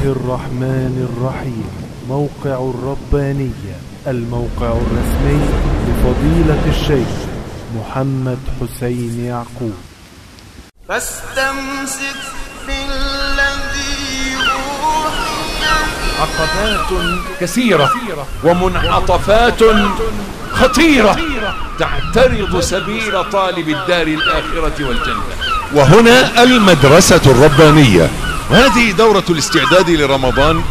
الرحمن الرحيم موقع الربانية الموقع الرسمي لفضيلة الشيخ محمد حسين يعقوب فاستمسك بالذي أوحي عقبات كثيرة ومنعطفات خطيرة تعترض سبيل طالب الدار الآخرة والجنة وهنا المدرسة الربانية وهذه دورة الاستعداد لرمضان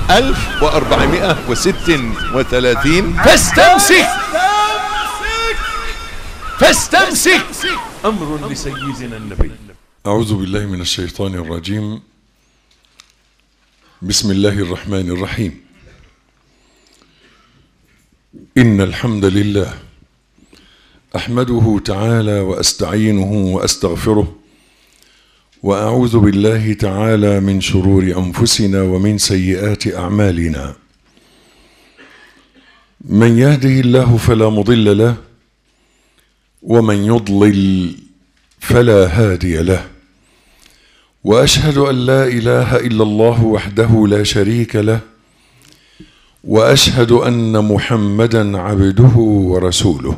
1436 فاستمسك فاستمسك أمر لسيدنا النبي أعوذ بالله من الشيطان الرجيم بسم الله الرحمن الرحيم إن الحمد لله أحمده تعالى وأستعينه وأستغفره وأعوذ بالله تعالى من شرور أنفسنا ومن سيئات أعمالنا من يهده الله فلا مضل له ومن يضلل فلا هادي له واشهد ان لا اله الا الله وحده لا شريك له واشهد ان محمدا عبده ورسوله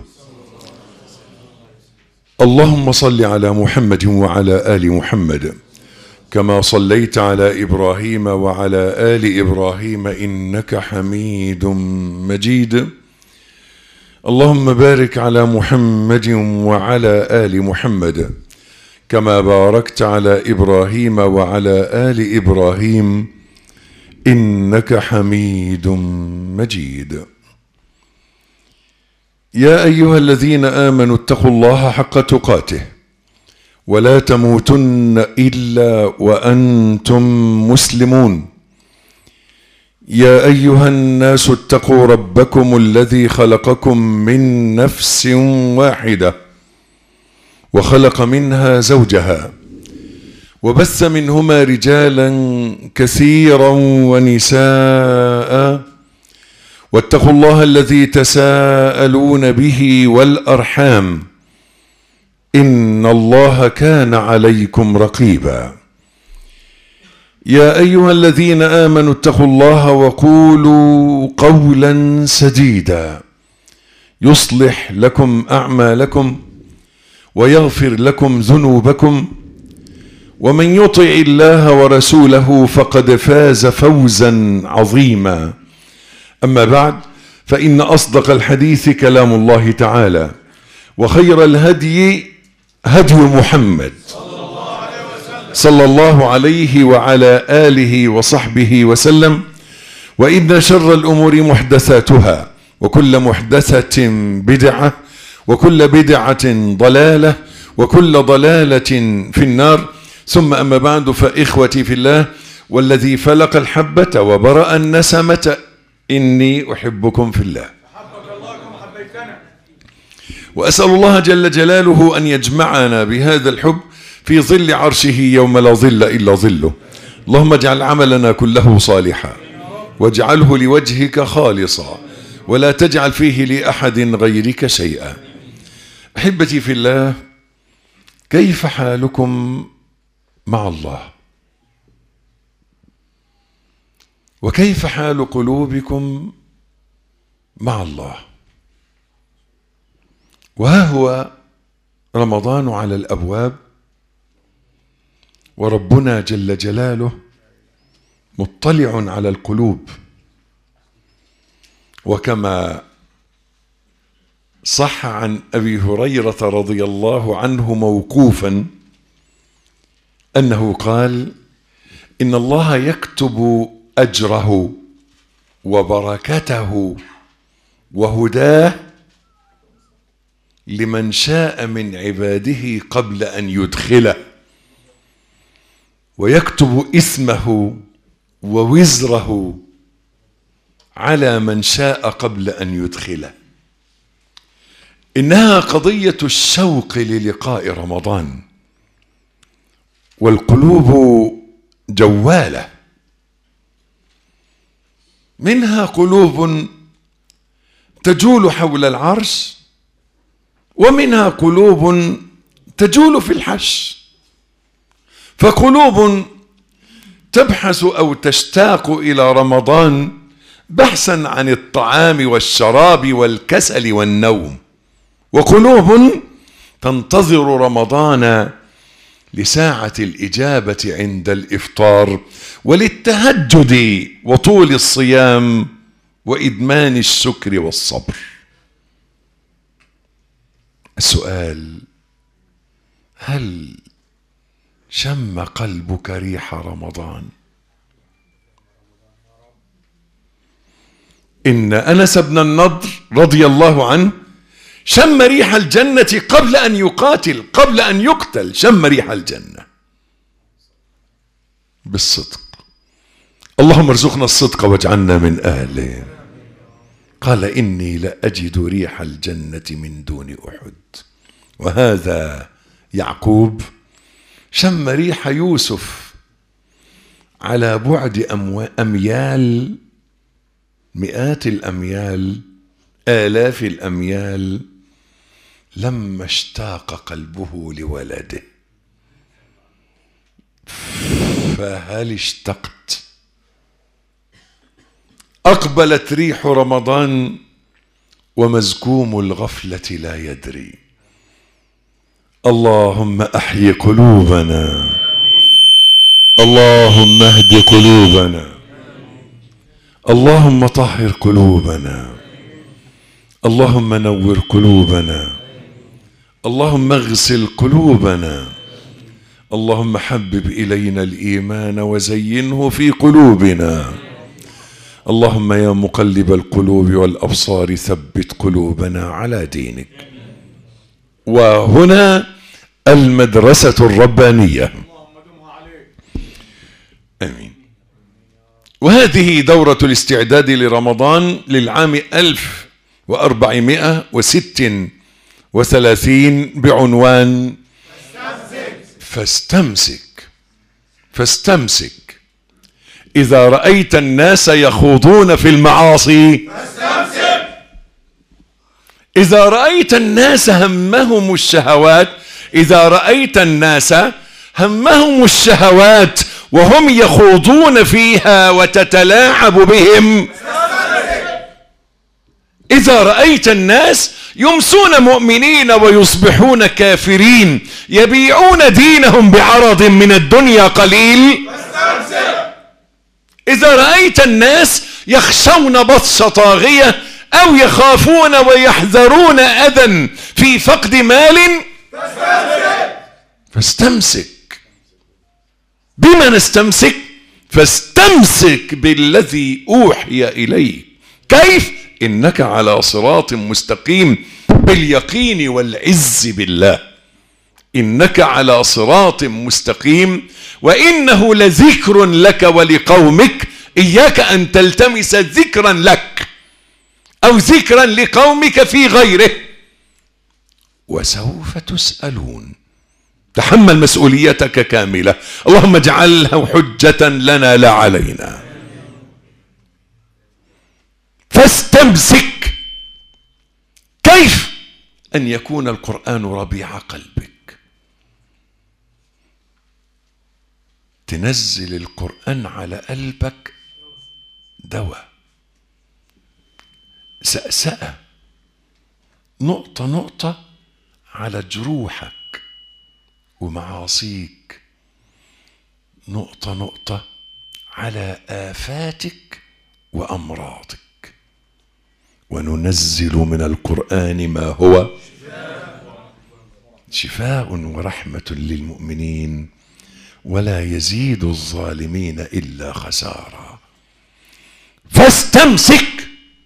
اللهم صل على محمد وعلى ال محمد كما صليت على ابراهيم وعلى ال ابراهيم انك حميد مجيد اللهم بارك على محمد وعلى ال محمد كما باركت على ابراهيم وعلى ال ابراهيم انك حميد مجيد يا ايها الذين امنوا اتقوا الله حق تقاته ولا تموتن الا وانتم مسلمون يا ايها الناس اتقوا ربكم الذي خلقكم من نفس واحده وخلق منها زوجها وبث منهما رجالا كثيرا ونساء واتقوا الله الذي تساءلون به والارحام ان الله كان عليكم رقيبا يا ايها الذين امنوا اتقوا الله وقولوا قولا سديدا يصلح لكم اعمالكم ويغفر لكم ذنوبكم ومن يطع الله ورسوله فقد فاز فوزا عظيما اما بعد فان اصدق الحديث كلام الله تعالى وخير الهدي هدي محمد صلى الله عليه وعلى اله وصحبه وسلم وان شر الامور محدثاتها وكل محدثه بدعه وكل بدعة ضلالة وكل ضلالة في النار ثم أما بعد فإخوتي في الله والذي فلق الحبة وبرأ النسمة إني أحبكم في الله وأسأل الله جل جلاله أن يجمعنا بهذا الحب في ظل عرشه يوم لا ظل إلا ظله اللهم اجعل عملنا كله صالحا واجعله لوجهك خالصا ولا تجعل فيه لأحد غيرك شيئا احبتي في الله كيف حالكم مع الله وكيف حال قلوبكم مع الله وها هو رمضان على الابواب وربنا جل جلاله مطلع على القلوب وكما صح عن ابي هريره رضي الله عنه موقوفا انه قال ان الله يكتب اجره وبركته وهداه لمن شاء من عباده قبل ان يدخله ويكتب اسمه ووزره على من شاء قبل ان يدخله انها قضيه الشوق للقاء رمضان والقلوب جواله منها قلوب تجول حول العرش ومنها قلوب تجول في الحش فقلوب تبحث او تشتاق الى رمضان بحثا عن الطعام والشراب والكسل والنوم وقلوب تنتظر رمضان لساعة الإجابة عند الإفطار وللتهجد وطول الصيام وإدمان الشكر والصبر السؤال هل شم قلبك ريح رمضان إن أنس بن النضر رضي الله عنه شم ريح الجنة قبل أن يقاتل قبل أن يقتل شم ريح الجنة بالصدق اللهم ارزقنا الصدق واجعلنا من أهله قال إني لأجد ريح الجنة من دون أحد وهذا يعقوب شم ريح يوسف على بعد أمو- أميال مئات الأميال آلاف الأميال لما اشتاق قلبه لولده فهل اشتقت أقبلت ريح رمضان ومزكوم الغفلة لا يدري اللهم أحي قلوبنا اللهم اهد قلوبنا اللهم طهر قلوبنا اللهم نور قلوبنا اللهم اغسل قلوبنا اللهم حبب الينا الايمان وزينه في قلوبنا اللهم يا مقلب القلوب والابصار ثبت قلوبنا على دينك وهنا المدرسه الربانيه امين وهذه دورة الاستعداد لرمضان للعام 1436 بعنوان فاستمسك فاستمسك إذا رأيت الناس يخوضون في المعاصي إذا رأيت الناس همهم الشهوات إذا رأيت الناس همهم الشهوات وهم يخوضون فيها وتتلاعب بهم إذا رأيت الناس يمسون مؤمنين ويصبحون كافرين يبيعون دينهم بعرض من الدنيا قليل إذا رأيت الناس يخشون بطش طاغية أو يخافون ويحذرون أذى في فقد مال فاستمسك بما نستمسك فاستمسك بالذي أوحي إليك كيف إنك على صراط مستقيم باليقين والعز بالله إنك على صراط مستقيم وإنه لذكر لك ولقومك إياك أن تلتمس ذكرا لك أو ذكرا لقومك في غيره وسوف تسألون تحمل مسؤوليتك كاملة اللهم اجعلها حجة لنا لا علينا فاستمسك كيف أن يكون القرآن ربيع قلبك تنزل القرآن على قلبك دواء سأسأة نقطة نقطة على جروحك ومعاصيك نقطة نقطة على آفاتك وأمراضك وننزل من القرآن ما هو شفاء ورحمة للمؤمنين ولا يزيد الظالمين إلا خسارا فاستمسك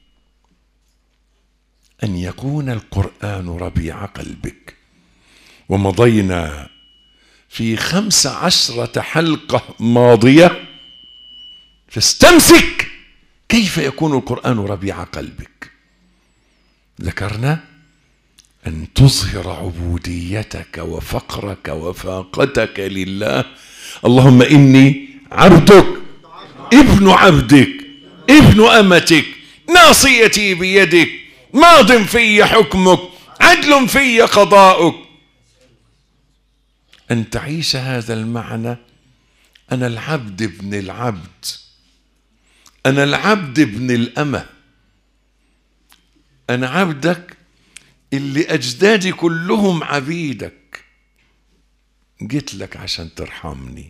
أن يكون القرآن ربيع قلبك ومضينا في خمس عشرة حلقة ماضية فاستمسك كيف يكون القرآن ربيع قلبك ذكرنا أن تظهر عبوديتك وفقرك وفاقتك لله اللهم إني عبدك ابن عبدك ابن أمتك ناصيتي بيدك ماض في حكمك عدل في قضاؤك أن تعيش هذا المعنى أنا العبد ابن العبد أنا العبد ابن الأمة أنا عبدك اللي أجدادي كلهم عبيدك جيت لك عشان ترحمني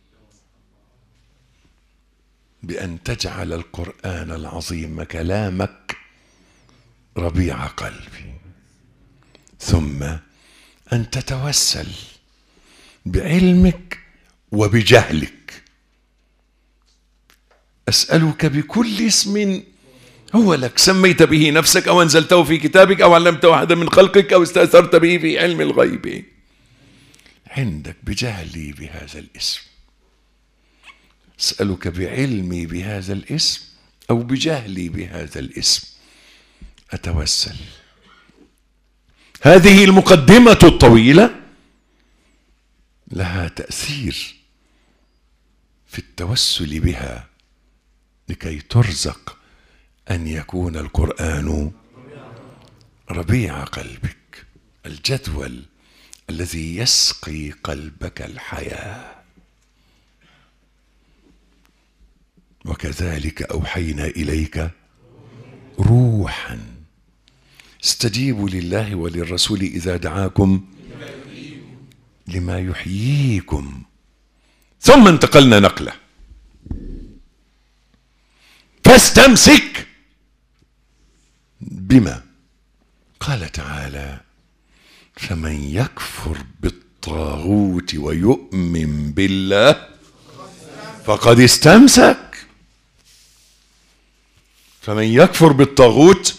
بأن تجعل القرآن العظيم كلامك ربيع قلبي ثم أن تتوسل بعلمك وبجهلك أسألك بكل اسم هو لك سميت به نفسك أو أنزلته في كتابك أو علمته أحدا من خلقك أو استأثرت به في علم الغيب عندك بجهلي بهذا الاسم أسألك بعلمي بهذا الاسم أو بجهلي بهذا الاسم أتوسل هذه المقدمة الطويلة لها تأثير في التوسل بها لكي ترزق أن يكون القرآن ربيع قلبك الجدول الذي يسقي قلبك الحياه وكذلك اوحينا اليك روحا استجيبوا لله وللرسول اذا دعاكم لما يحييكم ثم انتقلنا نقله فاستمسك بما قال تعالى فمن يكفر بالطاغوت ويؤمن بالله فقد استمسك فمن يكفر بالطاغوت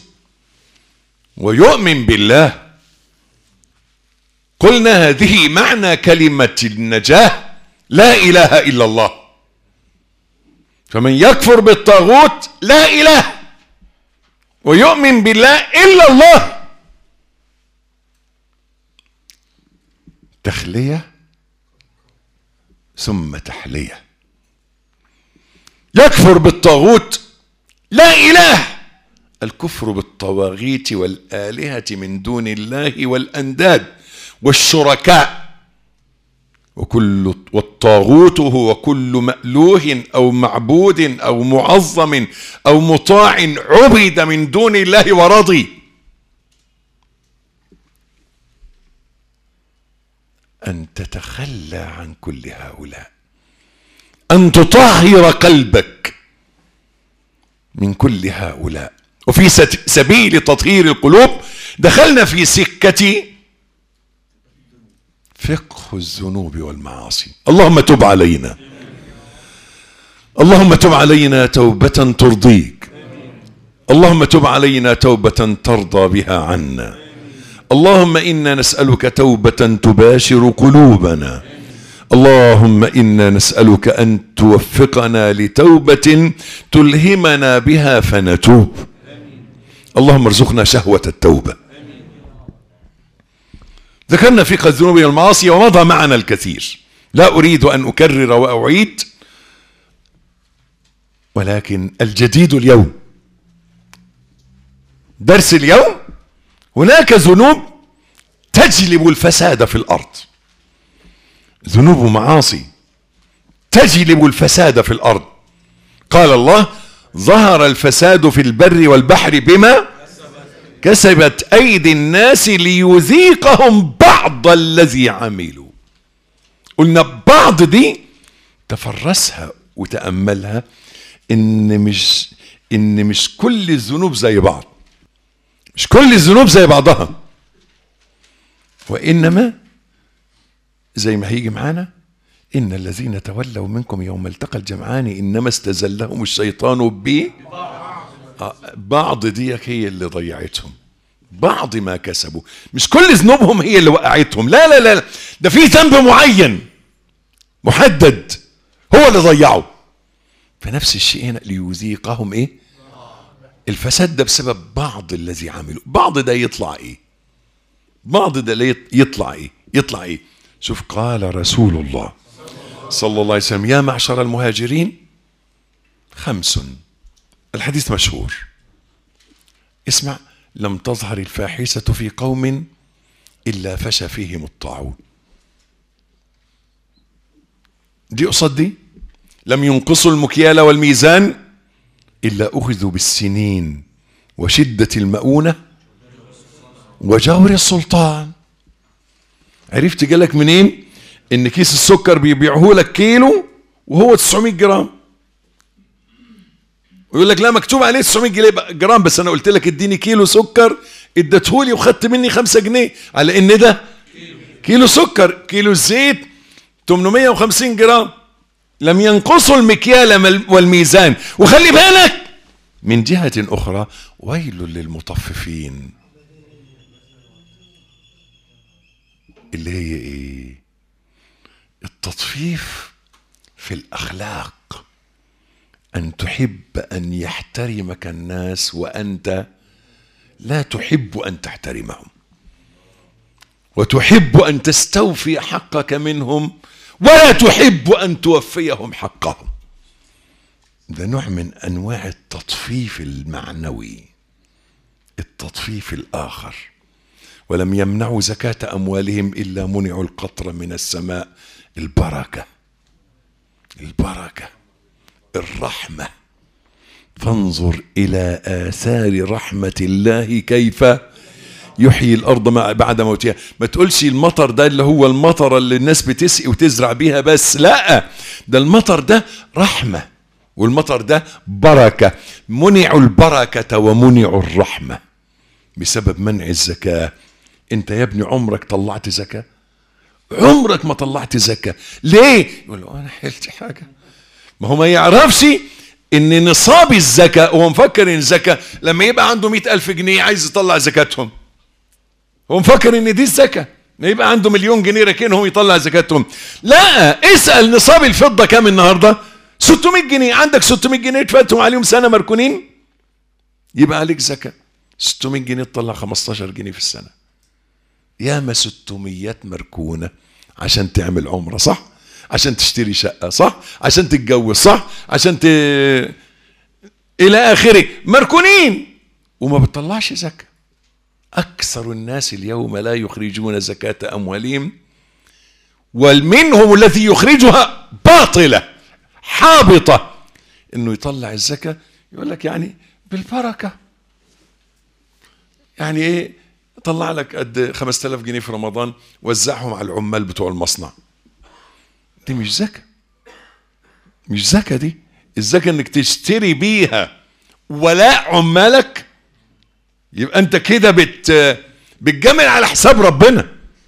ويؤمن بالله قلنا هذه معنى كلمة النجاة لا إله إلا الله فمن يكفر بالطاغوت لا إله ويؤمن بالله إلا الله تخلية ثم تحلية يكفر بالطاغوت لا إله الكفر بالطواغيت والآلهة من دون الله والأنداد والشركاء وكل والطاغوت هو كل مألوه أو معبود أو معظم أو مطاع عبد من دون الله ورضي أن تتخلى عن كل هؤلاء أن تطهر قلبك من كل هؤلاء وفي سبيل تطهير القلوب دخلنا في سكة فقه الذنوب والمعاصي اللهم تب علينا اللهم تب علينا توبة ترضيك اللهم تب علينا توبة ترضى بها عنا اللهم إنا نسألك توبة تباشر قلوبنا اللهم إنا نسألك أن توفقنا لتوبة تلهمنا بها فنتوب اللهم ارزقنا شهوة التوبة ذكرنا فقه الذنوب والمعاصي ومضى معنا الكثير لا أريد أن أكرر وأعيد ولكن الجديد اليوم درس اليوم هناك ذنوب تجلب الفساد في الأرض ذنوب ومعاصي تجلب الفساد في الأرض قال الله ظهر الفساد في البر والبحر بما كسبت أيدي الناس ليذيقهم بعض الذي عملوا قلنا بعض دي تفرسها وتأملها إن مش إن مش كل الذنوب زي بعض مش كل الذنوب زي بعضها وإنما زي ما هيجي معانا إن الذين تولوا منكم يوم التقى الجمعان إنما استزلهم الشيطان ب بعض ديك هي اللي ضيعتهم بعض ما كسبوا مش كل ذنوبهم هي اللي وقعتهم لا لا لا ده في ذنب معين محدد هو اللي ضيعه فنفس الشيء هنا ليذيقهم ايه الفساد ده بسبب بعض الذي عملوا بعض ده يطلع ايه بعض ده يطلع ايه يطلع ايه شوف قال رسول الله صلى الله عليه وسلم يا معشر المهاجرين خمس الحديث مشهور اسمع لم تظهر الفاحشة في قوم إلا فشى فيهم الطاعون دي قصاد دي لم ينقصوا المكيال والميزان إلا أخذوا بالسنين وشدة المؤونة وجور السلطان عرفت جالك منين ان كيس السكر بيبيعوه لك كيلو وهو 900 جرام ويقول لك لا مكتوب عليه 900 جنيه- جرام بس انا قلت لك اديني كيلو سكر اديتهولي وخدت مني 5 جنيه على ان ده كيلو سكر كيلو الزيت 850 جرام لم ينقصوا المكيال مل- والميزان وخلي بالك من جهة أخرى ويل للمطففين اللي هي إيه التطفيف في الأخلاق أن تحب أن يحترمك الناس وأنت لا تحب أن تحترمهم وتحب أن تستوفي حقك منهم ولا تحب أن توفيهم حقهم ده نوع من أنواع التطفيف المعنوي التطفيف الآخر ولم يمنعوا زكاة أموالهم إلا منعوا القطر من السماء البركة البركة الرحمة فانظر إلى آثار رحمة الله كيف يحيي الأرض مع- بعد موتها ما تقولش المطر ده اللي هو المطر اللي الناس بتسقي وتزرع بيها بس لا ده المطر ده رحمة والمطر ده بركة منعوا البركة ومنعوا الرحمة بسبب منع الزكاة انت يا ابني عمرك طلعت زكاة عمرك ما طلعت زكاة ليه يقول له انا حلت حاجة ما هو ما يعرفش ان نصاب الزكاة هو مفكر ان الزكاة لما يبقى عنده مئة ألف جنيه عايز يطلع زكاتهم هو مفكر ان دي الزكاة ما يبقى عنده مليون جنيه راكنهم يطلع زكاتهم لا اسأل نصاب الفضة كام النهاردة 600 جنيه عندك 600 جنيه تفاتهم عليهم سنة مركونين يبقى عليك زكاة 600 جنيه تطلع 15 جنيه في السنة ياما 600 مركونة عشان تعمل عمرة صح عشان تشتري شقة صح عشان تتجوز صح عشان ت... إلى آخره مركونين وما بتطلعش زكاة أكثر الناس اليوم لا يخرجون زكاة أموالهم ومنهم الذي يخرجها باطلة حابطة إنه يطلع الزكاة يقول لك يعني بالبركة يعني إيه طلع لك قد 5000 جنيه في رمضان وزعهم على العمال بتوع المصنع دي مش زكاة مش زكاة دي الزكاة انك تشتري بيها ولاء عمالك يبقى انت كده بت بتجمل على حساب ربنا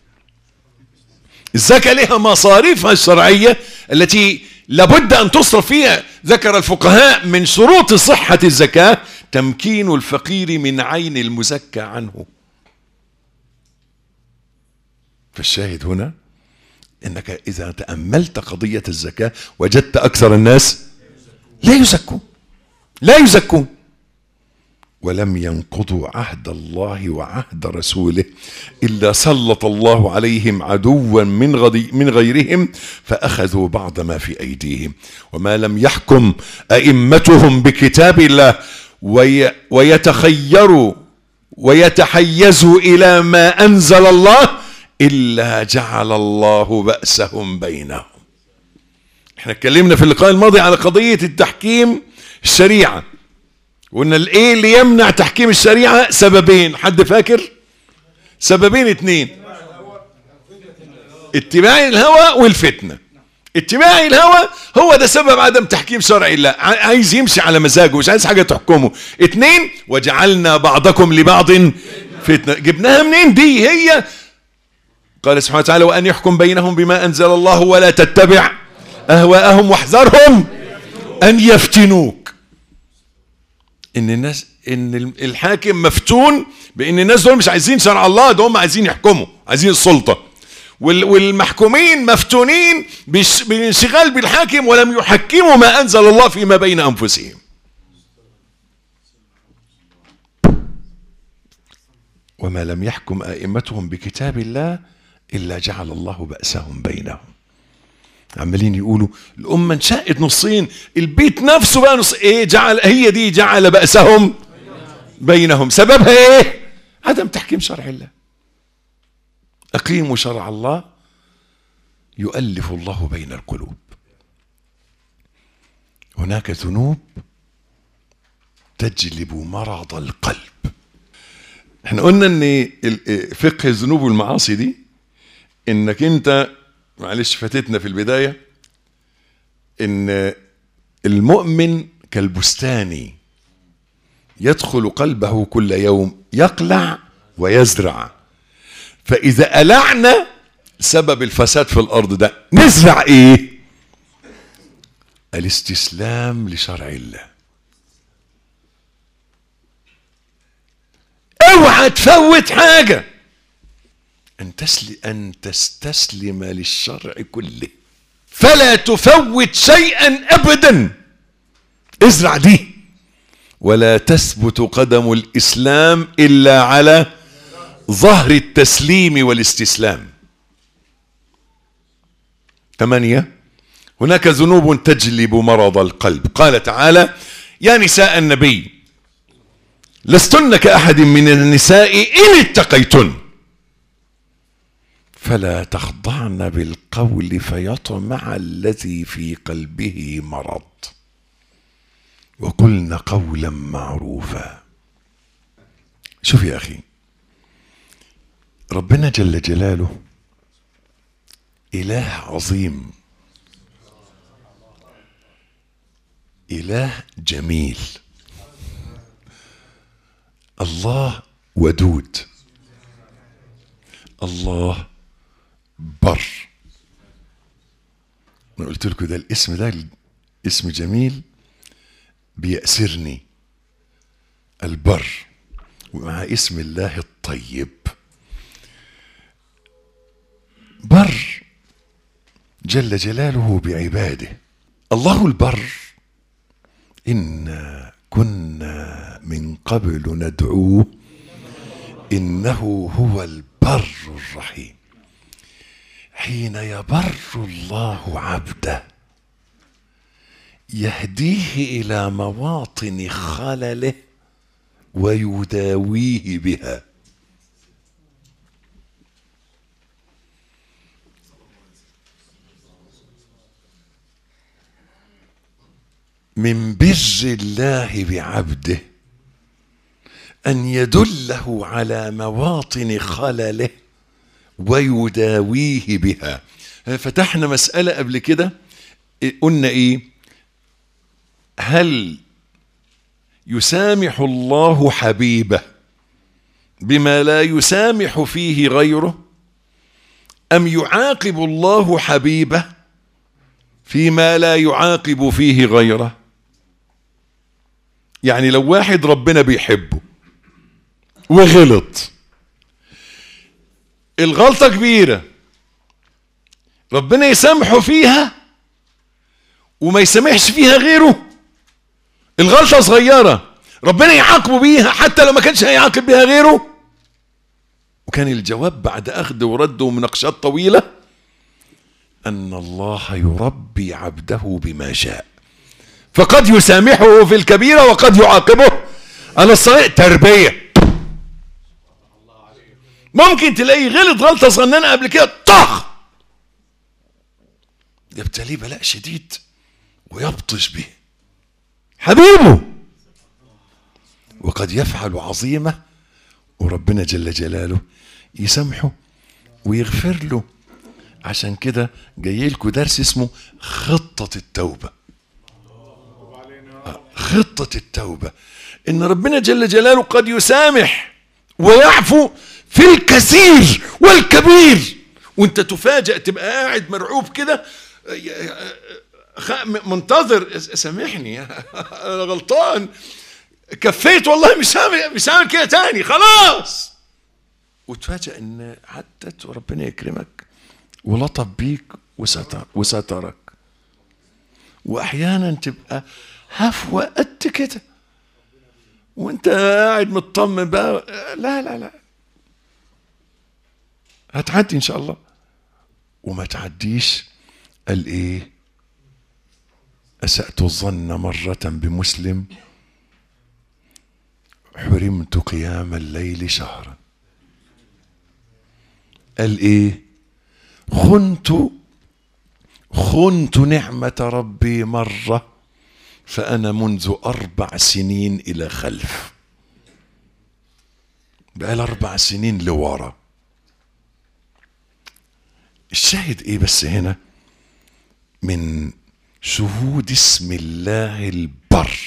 الزكاة لها مصاريفها الشرعية التي لابد أن تصرف فيها ذكر الفقهاء من شروط صحة الزكاة تمكين الفقير من عين المزكى عنه فالشاهد هنا انك اذا تاملت قضيه الزكاه وجدت اكثر الناس لا يزكون لا يزكون ولم ينقضوا عهد الله وعهد رسوله الا سلط الله عليهم عدوا من غدي من غيرهم فاخذوا بعض ما في ايديهم وما لم يحكم ائمتهم بكتاب الله وي ويتخيروا ويتحيزوا الى ما انزل الله الا جعل الله باسهم بينهم احنا اتكلمنا في اللقاء الماضي على قضيه التحكيم الشريعه وقلنا الايه اللي يمنع تحكيم الشريعه سببين حد فاكر سببين اتنين اتباع الهوى والفتنه اتباع الهوى هو ده سبب عدم تحكيم شرع الله ع- عايز يمشي على مزاجه مش عايز حاجه تحكمه اتنين وجعلنا بعضكم لبعض فتنه جبناها منين دي هي قال سبحانه وتعالى وأن يحكم بينهم بما أنزل الله ولا تتبع أهواءهم واحذرهم أن يفتنوك إن الناس إن الحاكم مفتون بإن الناس دول مش عايزين شرع الله ده هم عايزين يحكموا عايزين السلطة وال- والمحكومين مفتونين بش- بالانشغال بالحاكم ولم يحكموا ما أنزل الله فيما بين أنفسهم وما لم يحكم ائمتهم بكتاب الله الا جعل الله باسهم بينهم عمالين يقولوا الامه انشقت نصين البيت نفسه بقى نص ايه جعل هي دي جعل باسهم بينهم سببها ايه عدم تحكيم شرع الله اقيموا شرع الله يؤلف الله بين القلوب هناك ذنوب تجلب مرض القلب احنا قلنا ان ال- فقه الذنوب والمعاصي دي انك انت معلش فاتتنا في البدايه ان المؤمن كالبستاني يدخل قلبه كل يوم يقلع ويزرع فاذا قلعنا سبب الفساد في الارض ده نزرع ايه الاستسلام لشرع الله اوعى تفوت حاجه ان تسل ان تستسلم للشرع كله فلا تفوت شيئا ابدا ازرع دي ولا تثبت قدم الاسلام الا على ظهر التسليم والاستسلام ثمانيه هناك ذنوب تجلب مرض القلب قال تعالى يا نساء النبي لستن كأحد من النساء إن اتقيتن فلا تخضعن بالقول فيطمع الذي في قلبه مرض وقلن قولا معروفا شوف يا أخي ربنا جل جلاله إله عظيم إله جميل الله ودود الله بر انا قلت لكم ده الاسم ده اسم جميل بيأسرني البر ومع اسم الله الطيب بر جل جلاله بعباده الله البر إنا كنا من قبل ندعوه إنه هو البر الرحيم حين يبر الله عبده يهديه إلى مواطن خلله ويداويه بها من بر الله بعبده ان يدله على مواطن خلله ويداويه بها فتحنا مساله قبل كده قلنا ايه هل يسامح الله حبيبه بما لا يسامح فيه غيره ام يعاقب الله حبيبه فيما لا يعاقب فيه غيره يعني لو واحد ربنا بيحبه وغلط الغلطة كبيرة ربنا يسامحه فيها وما يسامحش فيها غيره الغلطة صغيرة ربنا يعاقبه بيها حتى لو ما كانش هيعاقب بيها غيره وكان الجواب بعد أخذ ورد ومناقشات طويلة أن الله يربي عبده بما شاء فقد يسامحه في الكبيرة وقد يعاقبه على الصغير تربية ممكن تلاقيه غلط غلطة صغننة قبل كده طخ يبتليه بلاء شديد ويبطش به حبيبه وقد يفعل عظيمة وربنا جل جلاله يسامحه ويغفر له عشان كده جاي لكم درس اسمه خطة التوبة خطة التوبة إن ربنا جل جلاله قد يسامح ويعفو في الكثير والكبير وانت تفاجأ تبقى قاعد مرعوب كده منتظر سامحني انا غلطان كفيت والله مش هعمل مش هعمل كده تاني خلاص وتفاجأ ان عدت وربنا يكرمك ولطف بيك وستر وسترك واحيانا تبقى هفوة قد كده وانت قاعد مطمن بقى لا لا لا هتعدي ان شاء الله وما تعديش قال ايه اسأت الظن مرة بمسلم حرمت قيام الليل شهرا قال ايه خنت خنت نعمة ربي مرة فأنا منذ أربع سنين إلى خلف بقى أربع سنين لورا الشاهد إيه بس هنا من شهود اسم الله البر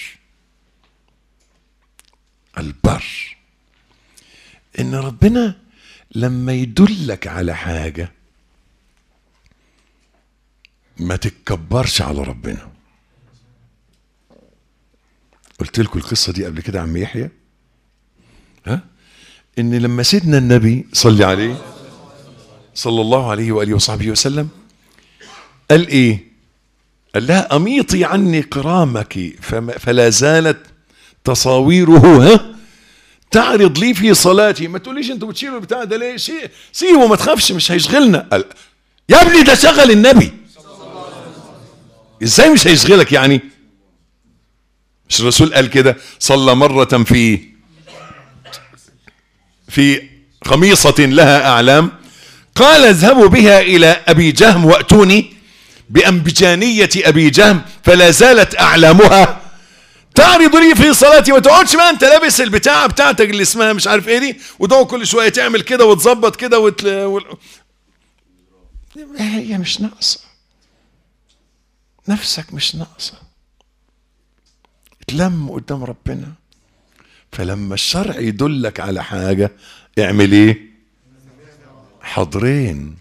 البر ان ربنا لما يدلك على حاجه ما تتكبرش على ربنا قلت لكم القصه دي قبل كده يا عم يحيى ها ان لما سيدنا النبي صلى عليه صلى الله عليه واله وصحبه وسلم قال ايه قال لها اميطي عني قرامك فما فلا زالت تصاويره ها تعرض لي في صلاتي ما تقوليش انتوا بتشيلوا البتاع ده ليه شيء سيبه ما تخافش مش هيشغلنا قال يا ابني ده شغل النبي ازاي مش هيشغلك يعني مش الرسول قال كده صلى مرة في في خميصة لها أعلام قال اذهبوا بها إلى أبي جهم وأتوني بأنبجانية أبي جهم فلا زالت أعلامها تعرض لي في صلاتي ما تقعدش بقى انت لابس البتاعه بتاعتك اللي اسمها مش عارف ايه دي وتقعد كل شويه تعمل كده وتظبط كده وتل... وال... هي مش ناقصه نفسك مش ناقصه اتلم قدام ربنا فلما الشرع يدلك على حاجه اعمل ايه حاضرين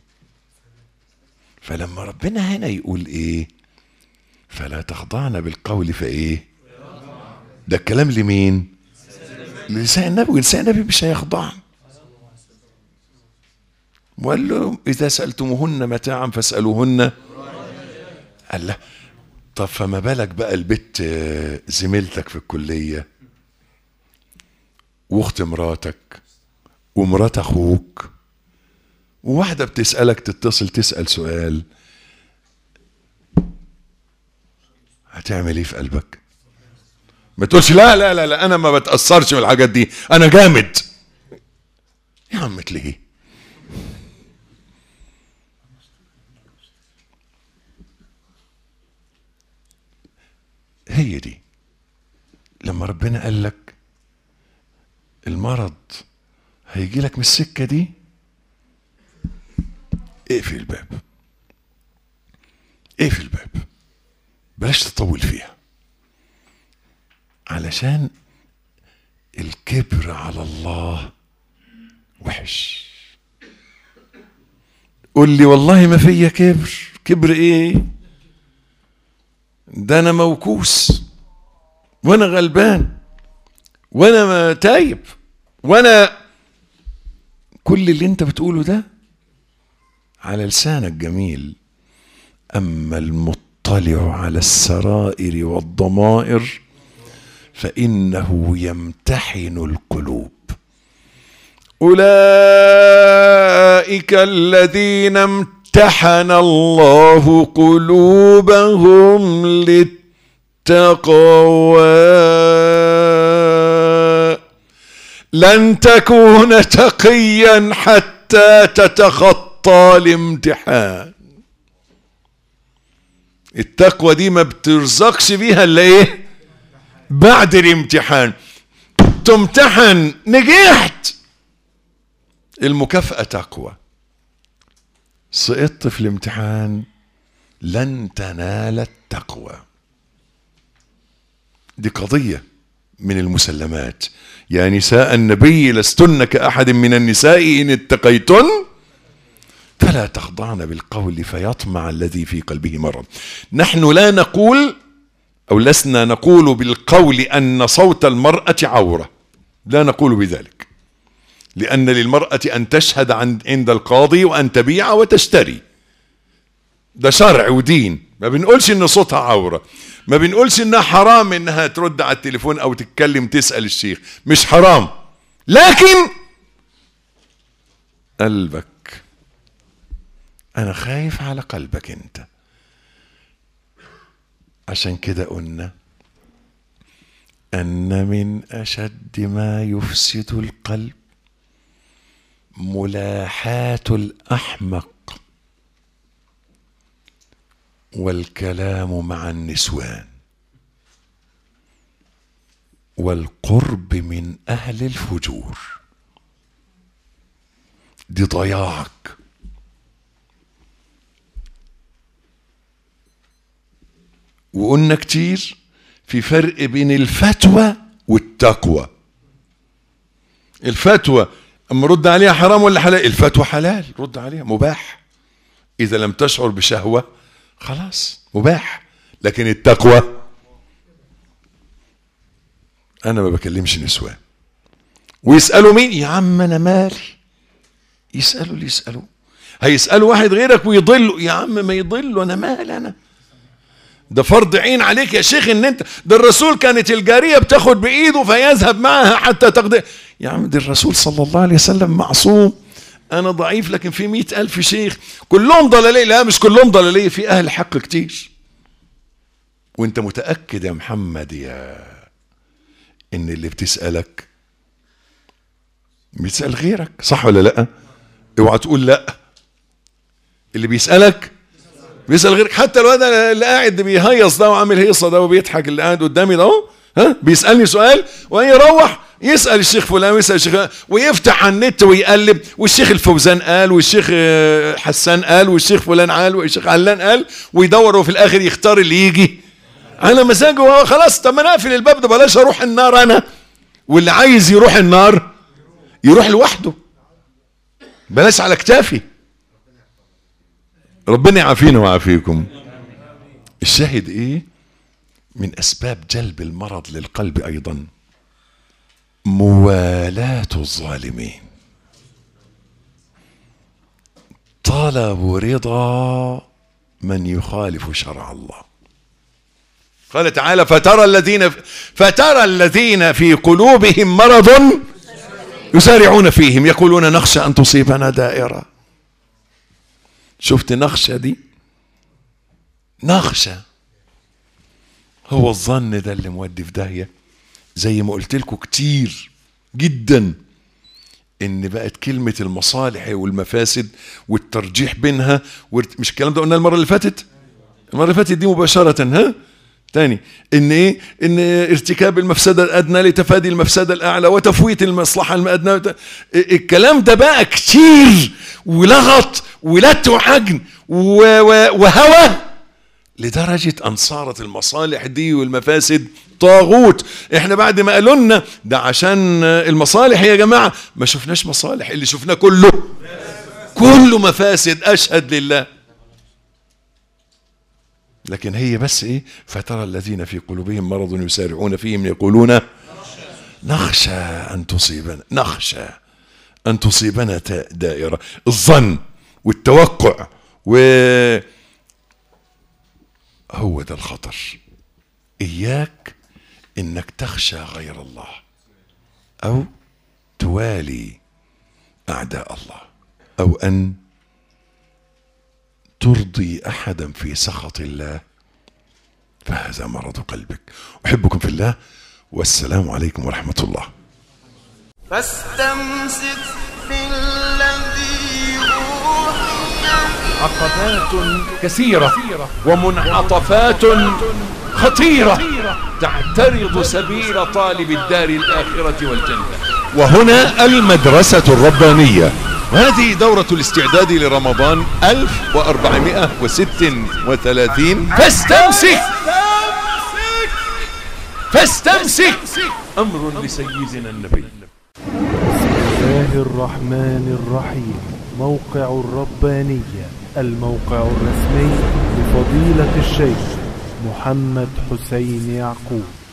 فلما ربنا هنا يقول ايه فلا تخضعن بالقول فايه ده الكلام لمين للسان النبي ولسان النبي مش هيخضع وقال له اذا سالتموهن متاعا فاسالوهن قال له طب فما بالك بقى البت آه، زميلتك في الكليه واخت مراتك ومرات اخوك وواحده بتسالك تتصل تسال سؤال هتعمل ايه في قلبك ما تقولش لا لا لا لا انا ما بتاثرش بالحاجات دي انا جامد يا عم ليه هي دي لما ربنا قال لك المرض هيجي لك من السكه دي اقفل الباب اقفل الباب بلاش تطول فيها علشان الكبر على الله وحش قول لي والله ما فيا كبر كبر ايه ده انا موكوس وانا غلبان وانا ما تايب وانا كل اللي انت بتقوله ده على لسانك جميل اما المطلع على السرائر والضمائر فانه يمتحن القلوب اولئك الذين امتحن الله قلوبهم للتقوى لن تكون تقيا حتى تتخطى الامتحان التقوى دي ما بترزقش بيها الا ايه بعد الامتحان تمتحن نجحت المكافأة تقوى سقطت في الامتحان لن تنال التقوى دي قضية من المسلمات يا نساء النبي لستن كأحد من النساء إن اتقيتن فلا تخضعن بالقول فيطمع الذي في قلبه مرض نحن لا نقول أو لسنا نقول بالقول أن صوت المرأة عورة لا نقول بذلك لأن للمرأة أن تشهد عند عند القاضي وأن تبيع وتشتري ده شرع ودين ما بنقولش ان صوتها عورة ما بنقولش انها حرام انها ترد على التليفون او تتكلم تسأل الشيخ مش حرام لكن قلبك انا خايف على قلبك انت عشان كده قلنا ان من اشد ما يفسد القلب ملاحاة الاحمق والكلام مع النسوان والقرب من اهل الفجور دي ضياعك وقلنا كتير في فرق بين الفتوى والتقوى الفتوى اما رد عليها حرام ولا حلال الفتوى حلال رد عليها مباح اذا لم تشعر بشهوه خلاص مباح لكن التقوى انا ما بكلمش نسوان ويسالوا مين يا عم انا مالي يسالوا اللي يسالوا هيسالوا واحد غيرك ويضلوا يا عم ما يضلوا انا مال انا ده فرض عين عليك يا شيخ ان انت ده الرسول كانت الجاريه بتاخد بايده فيذهب معها حتى تقضي يا عم ده الرسول صلى الله عليه وسلم معصوم انا ضعيف لكن في مئة الف شيخ كلهم ضلالية لا مش كلهم ضلالية في اهل حق كتير وانت متأكد يا محمد يا ان اللي بتسألك بيسأل غيرك صح ولا لا اوعى تقول لا اللي بيسألك بيسأل غيرك حتى لو هذا اللي قاعد بيهيص ده وعامل هيصة ده وبيضحك اللي قاعد قدامي ده اهو ها بيسألني سؤال ويروح يسأل الشيخ فلان ويسأل الشيخ فلان ويفتح على النت ويقلب والشيخ الفوزان قال والشيخ آه، حسان قال والشيخ فلان قال والشيخ علان قال ويدور وفي الآخر يختار اللي يجي على مزاجه وهو خلاص طب ما انا اقفل الباب ده بلاش اروح النار انا واللي عايز يروح النار يروح لوحده بلاش على كتافي ربنا يعافينا ويعافيكم الشاهد ايه من اسباب جلب المرض للقلب ايضا موالاة الظالمين طلب رضا من يخالف شرع الله قال تعالى فترى الذين فترى الذين في قلوبهم مرض يسارعون فيهم يقولون نخشى ان تصيبنا دائره شفت نخشى دي نخشى هو الظن ده اللي مودي في داهيه زي ما قلت لكم كتير جدا ان بقت كلمه المصالح والمفاسد والترجيح بينها والت- مش الكلام ده قلنا المره اللي فاتت المره اللي فاتت دي مباشره ها تاني ان ايه ان ارتكاب المفسده الادنى لتفادي المفسده الاعلى وتفويت المصلحه الادنى وت- الكلام ده بقى كتير ولغط ولت وحجن و- و- وهوى لدرجة أن صارت المصالح دي والمفاسد طاغوت احنا بعد ما قالوا لنا ده عشان المصالح يا جماعة ما شفناش مصالح اللي شفناه كله كله مفاسد أشهد لله لكن هي بس ايه فترى الذين في قلوبهم مرض يسارعون فيهم يقولون نخشى أن تصيبنا نخشى أن تصيبنا تا- دائرة الظن والتوقع و هو ده الخطر إياك إنك تخشى غير الله أو توالي أعداء الله أو أن ترضي أحدا في سخط الله فهذا مرض قلبك أحبكم في الله والسلام عليكم ورحمة الله فاستمسك بالذي أوحي عقبات كثيرة ومنعطفات خطيرة تعترض سبيل طالب الدار الآخرة والجنة وهنا المدرسة الربانية وهذه دورة الاستعداد لرمضان 1436 فاستمسك فاستمسك أمر لسيدنا النبي الله الرحمن الرحيم موقع الربانية الموقع الرسمي لفضيلة الشيخ محمد حسين يعقوب